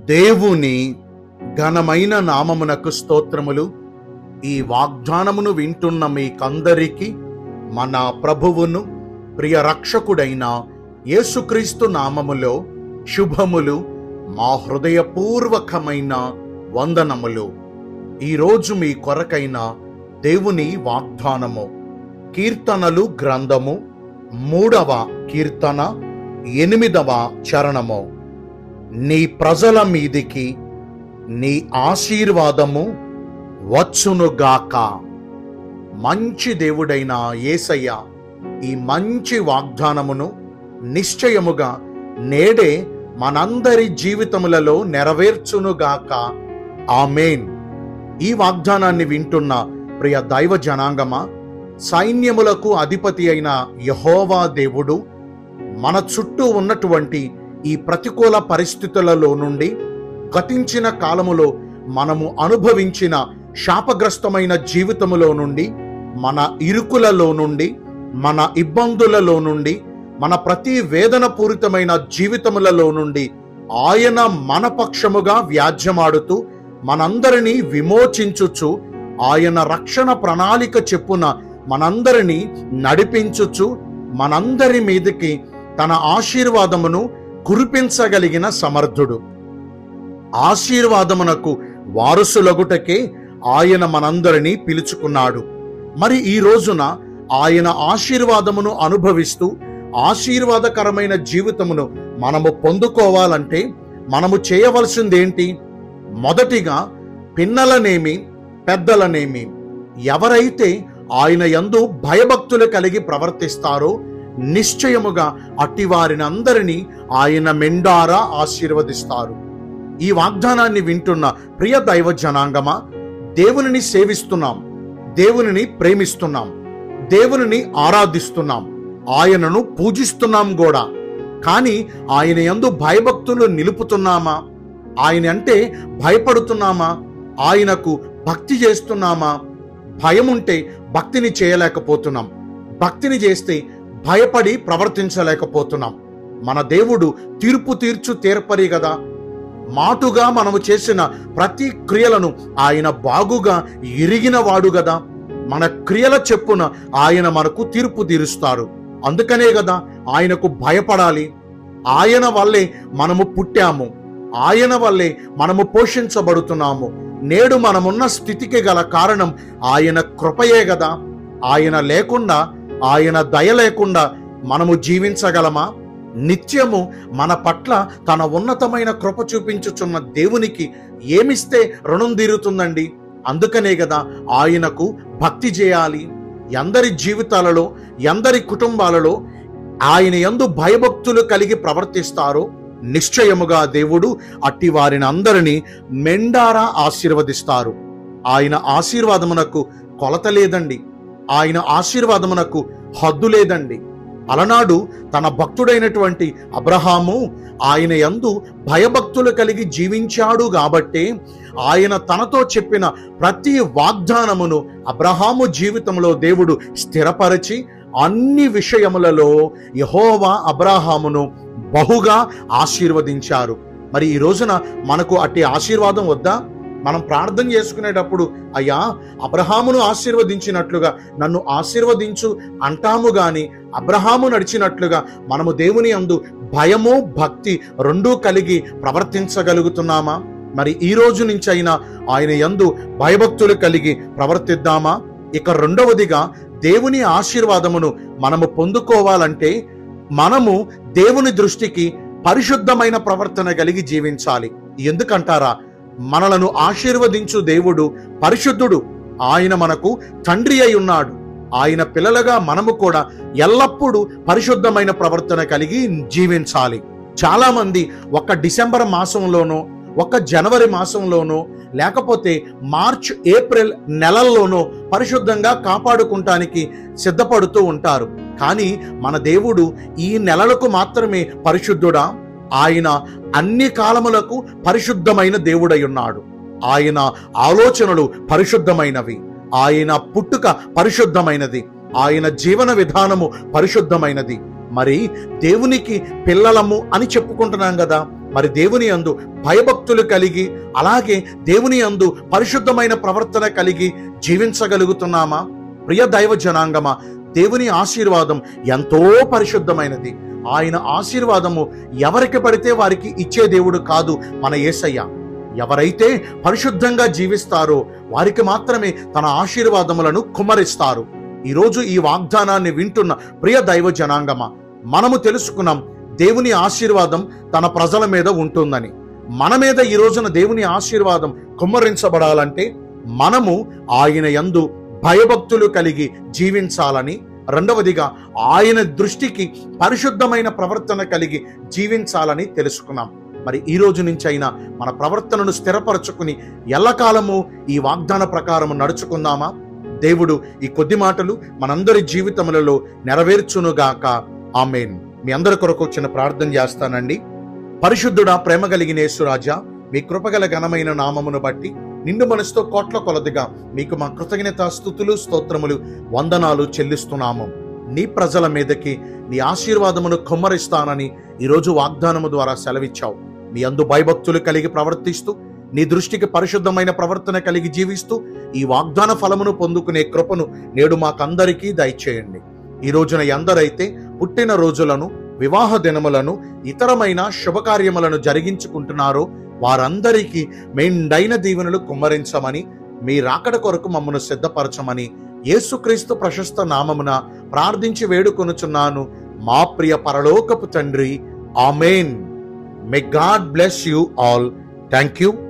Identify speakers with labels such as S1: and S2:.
S1: దేవుని ఘనమైన నామమునకు స్తోత్రములు ఈ వాగ్దానమును వింటున్న మీకందరికీ మన ప్రభువును ప్రియ రక్షకుడైన యేసుక్రీస్తు నామములో శుభములు మా హృదయపూర్వకమైన వందనములు ఈరోజు మీ కొరకైన దేవుని వాగ్దానము కీర్తనలు గ్రంథము మూడవ కీర్తన ఎనిమిదవ చరణము నీ ప్రజల మీదికి నీ ఆశీర్వాదము వచ్చునుగాక మంచి దేవుడైన యేసయ్య ఈ మంచి వాగ్దానమును నిశ్చయముగా నేడే మనందరి జీవితములలో నెరవేర్చునుగాక ఆమెన్ ఈ వాగ్దానాన్ని వింటున్న ప్రియ దైవ జనాంగమా సైన్యములకు అధిపతి అయిన యహోవా దేవుడు మన చుట్టూ ఉన్నటువంటి ఈ ప్రతికూల పరిస్థితులలో నుండి గతించిన కాలములో మనము అనుభవించిన శాపగ్రస్తమైన జీవితములో నుండి మన ఇరుకులలో నుండి మన ఇబ్బందులలో నుండి మన ప్రతి వేదన పూరితమైన జీవితములలో నుండి ఆయన మన పక్షముగా వ్యాజ్యమాడుతూ మనందరినీ విమోచించుచు ఆయన రక్షణ ప్రణాళిక చెప్పున మనందరినీ నడిపించుచు మనందరి మీదకి తన ఆశీర్వాదమును కురిపించగలిగిన సమర్థుడు ఆశీర్వాదమునకు వారసులగుటకే ఆయన మనందరినీ పిలుచుకున్నాడు మరి ఈ రోజున ఆయన ఆశీర్వాదమును అనుభవిస్తూ ఆశీర్వాదకరమైన జీవితమును మనము పొందుకోవాలంటే మనము చేయవలసిందేంటి మొదటిగా పిన్నలనేమి పెద్దలనేమి ఎవరైతే ఆయన యందు భయభక్తులు కలిగి ప్రవర్తిస్తారో నిశ్చయముగా అట్టి వారిని అందరినీ ఆయన మెండారా ఆశీర్వదిస్తారు ఈ వాగ్దానాన్ని వింటున్న ప్రియ దైవ జనాంగమా దేవునిని సేవిస్తున్నాం దేవునిని ప్రేమిస్తున్నాం దేవునిని ఆరాధిస్తున్నాం ఆయనను పూజిస్తున్నాం కూడా కానీ ఆయన యందు భయభక్తులు నిలుపుతున్నామా ఆయన అంటే భయపడుతున్నామా ఆయనకు భక్తి చేస్తున్నామా భయం ఉంటే భక్తిని చేయలేకపోతున్నాం భక్తిని చేస్తే భయపడి ప్రవర్తించలేకపోతున్నాం మన దేవుడు తీర్పు తీర్చు తీర్పరి కదా మాటుగా మనము చేసిన ప్రతి క్రియలను ఆయన బాగుగా ఎరిగిన వాడు కదా మన క్రియల చెప్పున ఆయన మనకు తీర్పు తీరుస్తారు అందుకనే కదా ఆయనకు భయపడాలి ఆయన వల్లే మనము పుట్టాము ఆయన వల్లే మనము పోషించబడుతున్నాము నేడు మనమున్న స్థితికి గల కారణం ఆయన కృపయే కదా ఆయన లేకుండా ఆయన దయ లేకుండా మనము జీవించగలమా నిత్యము మన పట్ల తన ఉన్నతమైన కృప చూపించుచున్న దేవునికి ఏమిస్తే రుణం తీరుతుందండి అందుకనే కదా ఆయనకు భక్తి చేయాలి ఎందరి జీవితాలలో ఎందరి కుటుంబాలలో ఆయన యందు భయభక్తులు కలిగి ప్రవర్తిస్తారో నిశ్చయముగా దేవుడు అట్టి వారిని అందరినీ మెండారా ఆశీర్వదిస్తారు ఆయన ఆశీర్వాదమునకు కొలత లేదండి ఆయన ఆశీర్వాదమునకు హద్దు లేదండి అలనాడు తన భక్తుడైనటువంటి అబ్రహాము ఆయన యందు భయభక్తులు కలిగి జీవించాడు కాబట్టే ఆయన తనతో చెప్పిన ప్రతి వాగ్దానమును అబ్రహాము జీవితంలో దేవుడు స్థిరపరిచి అన్ని విషయములలో యహోవా అబ్రహామును బహుగా ఆశీర్వదించారు మరి ఈ రోజున మనకు అట్టి ఆశీర్వాదం వద్దా మనం ప్రార్థన చేసుకునేటప్పుడు అయ్యా అబ్రహామును ఆశీర్వదించినట్లుగా నన్ను ఆశీర్వదించు అంటాము గాని అబ్రహాము నడిచినట్లుగా మనము దేవుని అందు భయము భక్తి రెండూ కలిగి ప్రవర్తించగలుగుతున్నామా మరి ఈ రోజు నుంచి అయినా ఆయన యందు భయభక్తులు కలిగి ప్రవర్తిద్దామా ఇక రెండవదిగా దేవుని ఆశీర్వాదమును మనము పొందుకోవాలంటే మనము దేవుని దృష్టికి పరిశుద్ధమైన ప్రవర్తన కలిగి జీవించాలి ఎందుకంటారా మనలను ఆశీర్వదించు దేవుడు పరిశుద్ధుడు ఆయన మనకు తండ్రి అయి ఉన్నాడు ఆయన పిల్లలుగా మనము కూడా ఎల్లప్పుడూ పరిశుద్ధమైన ప్రవర్తన కలిగి జీవించాలి చాలా మంది ఒక డిసెంబర్ మాసంలోనో ఒక జనవరి మాసంలోనో లేకపోతే మార్చ్ ఏప్రిల్ నెలల్లోనో పరిశుద్ధంగా కాపాడుకుంటానికి సిద్ధపడుతూ ఉంటారు కానీ మన దేవుడు ఈ నెలలకు మాత్రమే పరిశుద్ధుడా ఆయన అన్ని కాలములకు పరిశుద్ధమైన దేవుడై ఉన్నాడు ఆయన ఆలోచనలు పరిశుద్ధమైనవి ఆయన పుట్టుక పరిశుద్ధమైనది ఆయన జీవన విధానము పరిశుద్ధమైనది మరి దేవునికి పిల్లలము అని చెప్పుకుంటున్నాం కదా మరి దేవుని అందు భయభక్తులు భయభక్తులు కలిగి అలాగే దేవుని అందు పరిశుద్ధమైన ప్రవర్తన కలిగి జీవించగలుగుతున్నామా ప్రియ దైవ జనాంగమా దేవుని ఆశీర్వాదం ఎంతో పరిశుద్ధమైనది ఆయన ఆశీర్వాదము ఎవరికి పడితే వారికి ఇచ్చే దేవుడు కాదు మన యేసయ్య ఎవరైతే పరిశుద్ధంగా జీవిస్తారో వారికి మాత్రమే తన ఆశీర్వాదములను కుమ్మరిస్తారు ఈరోజు ఈ వాగ్దానాన్ని వింటున్న ప్రియ దైవ జనాంగమా మనము తెలుసుకున్నాం దేవుని ఆశీర్వాదం తన ప్రజల మీద ఉంటుందని మన మీద ఈ రోజున దేవుని ఆశీర్వాదం కుమ్మరించబడాలంటే మనము ఆయన యందు భయభక్తులు కలిగి జీవించాలని రెండవదిగా ఆయన దృష్టికి పరిశుద్ధమైన ప్రవర్తన కలిగి జీవించాలని తెలుసుకున్నాం మరి ఈ రోజు నుంచి అయినా మన ప్రవర్తనను స్థిరపరచుకుని ఎల్లకాలము ఈ వాగ్దాన ప్రకారము నడుచుకుందామా దేవుడు ఈ కొద్ది మాటలు మనందరి జీవితములలో నెరవేర్చునుగాక ఆమెన్ మీ అందరి కొరకు చిన్న ప్రార్థన చేస్తానండి పరిశుద్ధుడా ప్రేమ కలిగిన యేసురాజా మీ కృపగల ఘనమైన నామమును బట్టి నిండు మనసుతో కోట్ల కొలదిగా మీకు మా కృతజ్ఞత స్థుతులు స్తోత్రములు వందనాలు చెల్లిస్తున్నాము నీ ప్రజల మీదకి నీ ఆశీర్వాదమును కుమ్మరిస్తానని ఈరోజు వాగ్దానము ద్వారా సెలవిచ్చావు మీ అందు భయభక్తులు కలిగి ప్రవర్తిస్తూ నీ దృష్టికి పరిశుద్ధమైన ప్రవర్తన కలిగి జీవిస్తూ ఈ వాగ్దాన ఫలమును పొందుకునే కృపను నేడు మాకందరికీ దయచేయండి ఈ రోజున ఎందరైతే పుట్టిన రోజులను వివాహ దినములను ఇతరమైన శుభకార్యములను జరిగించుకుంటున్నారో వారందరికీ మెండైన దీవెనలు కుమ్మరించమని మీ రాకడ కొరకు మమ్మను సిద్ధపరచమని యేసుక్రీస్తు ప్రశస్త నామమున ప్రార్థించి వేడుకొనుచున్నాను మా ప్రియ పరలోకపు తండ్రి amen may God bless you all thank you